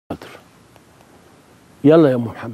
حاضر يلا يا ام محمد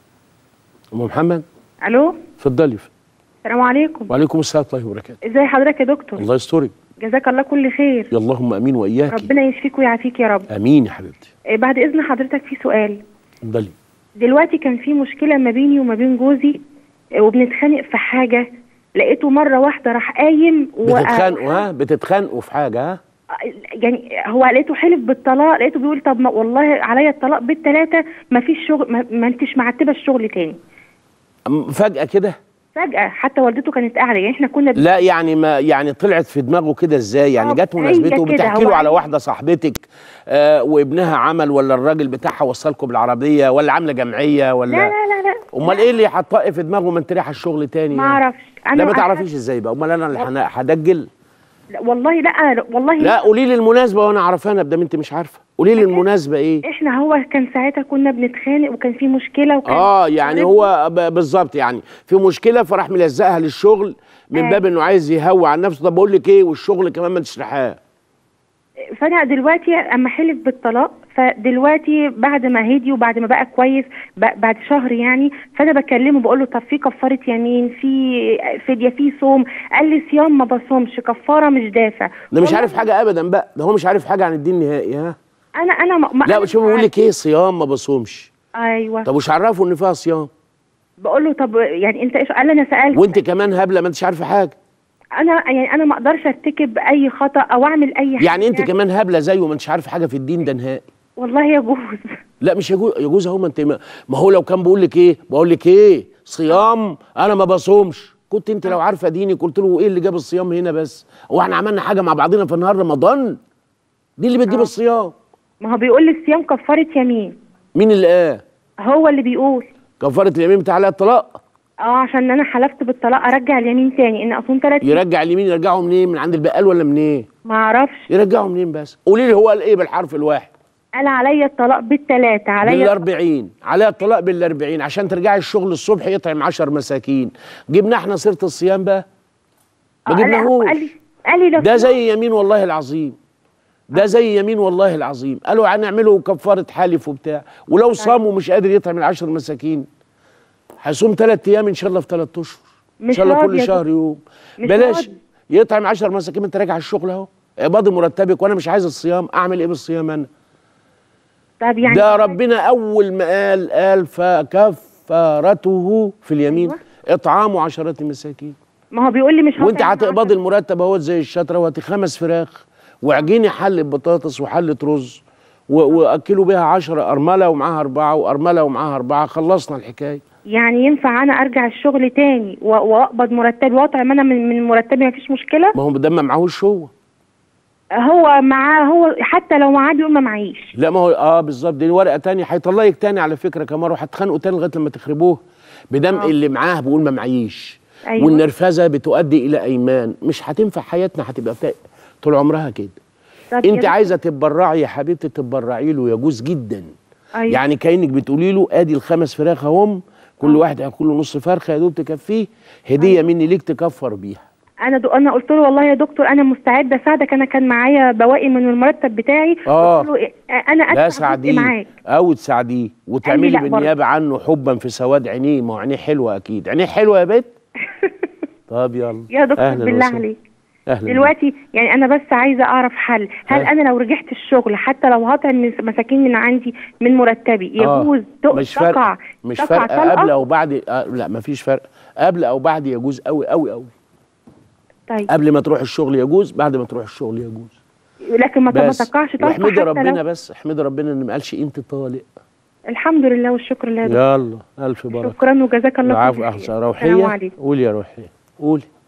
ام محمد الو اتفضلي السلام عليكم وعليكم السلام ورحمه الله وبركاته ازي حضرتك يا دكتور الله يسترك جزاك الله كل خير اللهم امين واياك ربنا يشفيك ويعافيك يا رب امين يا حبيبتي إيه، بعد اذن حضرتك في سؤال اتفضلي دلوقتي كان في مشكله ما بيني وما بين جوزي إيه، وبنتخانق في حاجه لقيته مره واحده راح قايم و- بتتخانقوا ها بتتخانقوا في حاجه ها يعني هو لقيته حلف بالطلاق لقيته بيقول طب ما والله عليا الطلاق بالثلاثه ما فيش شغل ما, ما انتش معتبه الشغل تاني أم- فجاه كده فجاه حتى والدته كانت قاعده يعني احنا كنا لا يعني ما يعني طلعت في دماغه كده ازاي يعني آه، جت هي مناسبته كده، بتحكي هو له على عايز- واحده صاحبتك آه وابنها عمل ولا الراجل بتاعها وصلكم بالعربيه ولا عامله جمعيه ولا لا لا لا لا امال ايه اللي هتطق في دماغه ما انت رايحه الشغل تاني ما يعني؟ اعرفش لا ما أنا- تعرفيش ازاي بقى امال انا اللي هن- هدجل لا، والله لا والله لا قولي لي المناسبه وانا عارفاها بدل انت مش عارفه قولي لي المناسبه ايه احنا هو كان ساعتها كنا بنتخانق وكان في مشكله وكان اه يعني هو ب- بالظبط يعني في مشكله فراح ملزقها للشغل من آه. باب انه عايز يهوى عن نفسه طب بقول لك ايه والشغل كمان ما تشرحاه فانا دلوقتي اما حلف بالطلاق فدلوقتي بعد ما هدي وبعد ما بقى كويس ب- بعد شهر يعني فانا بكلمه بقول له طب في كفاره يمين في فديه في صوم قال لي صيام ما بصومش كفاره مش دافع ده مش والله عارف حاجه ابدا بقى ده هو مش عارف حاجه عن الدين نهائي ها انا انا ما ما- لا أنا شوف مش بيقول لك ايه صيام ما بصومش عارفة. ايوه طب وش عرفه ان فيها صيام بقول له طب يعني انت ايش قال لي انا سالت وانت كمان هبله ما انتش عارفه حاجه انا يعني انا ما اقدرش ارتكب اي خطا او اعمل اي حاجه يعني انت كمان هبله زيه ما انتش عارفه حاجه في الدين ده نهائي والله يجوز لا مش يجوز يجوز اهو ما انت ما ما هو لو كان بيقول لك ايه بقول لك ايه صيام انا ما بصومش كنت انت لو عارفه ديني قلت له ايه اللي جاب الصيام هنا بس هو احنا عملنا حاجه مع بعضنا في نهار رمضان دي اللي بتجيب آه. الصيام ما هو بيقول لي الصيام كفاره يمين مين اللي قال هو اللي بيقول كفاره اليمين بتاع عليها الطلاق اه عشان انا حلفت بالطلاق ارجع اليمين تاني ان اصوم ثلاث يرجع اليمين يرجعه منين من عند البقال ولا منين ما اعرفش يرجعه منين بس قولي لي هو قال ايه بالحرف الواحد قال عليا الطلاق بالثلاثه عليا بالاربعين عليها الطلاق بالاربعين عشان ترجعي الشغل الصبح يطعم عشر مساكين جبنا احنا سيره الصيام بقى ما آه، لا، هو جبناهوش قال لي قال لي لو ده زي يمين والله العظيم ده زي يمين والله العظيم قالوا هنعمله كفاره حالف وبتاع ولو صام ومش قادر يطعم العشر مساكين هيصوم ثلاث ايام ان شاء الله في ثلاث اشهر ان مش شاء الله راضي كل يا شهر يوم مش بلاش راضي. يطعم 10 مساكين انت راجع الشغل اهو اقبضي مرتبك وانا مش عايز الصيام اعمل ايه بالصيام انا طب يعني ده ربنا اول ما قال قال فكفارته في اليمين أيوة. اطعام عشرة مساكين ما هو بيقول لي مش وانت هطعم هتقبضي عشرة. المرتب اهوت زي الشطره وهاتي خمس فراخ وعجيني حله بطاطس وحله رز و- واكلوا بيها عشرة ارمله ومعاها اربعه وارمله ومعاها اربعه خلصنا الحكايه يعني ينفع انا ارجع الشغل تاني و- واقبض مرتبي واطعم انا من من مرتبي ما فيش مشكله ما هو ده ما معهوش هو هو معاه هو حتى لو معاه بيقول ما معيش لا ما هو اه بالظبط دي ورقه تانية هيطلقك تاني على فكره كمان وهتخانقوا تاني لغايه لما تخربوه بدم آه. اللي معاه بيقول ما معيش أيوة. والنرفزه بتؤدي الى ايمان مش هتنفع حياتنا هتبقى بتا- طول عمرها كده طب يا انت دكتور- عايزه تتبرعي يا حبيبتي تتبرعي له يجوز جدا أيوة. يعني كانك بتقولي له ادي الخمس فراخ اهم كل واحد هياكل له نص فرخه يا دوب تكفيه هديه مني ليك تكفر بيها انا دو انا قلت له والله يا دكتور انا مستعده اساعدك انا كان معايا بواقي من المرتب بتاعي آه. قلت له إيه، انا لا ادفع جزء ساعديه معاك او تساعديه وتعملي لا برضه. بالنيابه عنه حبا في سواد عينيه ما هو عينيه حلوه اكيد عينيه حلوه يا بنت طب يلا يا دكتور أهلاً بالله وسهلاً. عليك اهلا دلوقتي يعني انا بس عايزه اعرف حل هل ها. انا لو رجعت الشغل حتى لو هطعم من مساكين من عندي من مرتبي آه. يجوز تق- مش تقع فرق مش تقع فرق طلقة؟ قبل او بعد آه لا مفيش فرق قبل او بعد يجوز قوي قوي قوي طيب قبل ما تروح الشغل يجوز بعد ما تروح الشغل يجوز لكن ما ما بس تقعش طلقه واحمدي حتى ربنا لو بس احمدي ربنا ان ما قالش انت طالق الحمد لله والشكر لله يا دكتور. يلا الف بركه شكرا وجزاك الله العفو كل خير. احسن السلام روحيه عليكم قولي يا روحيه قولي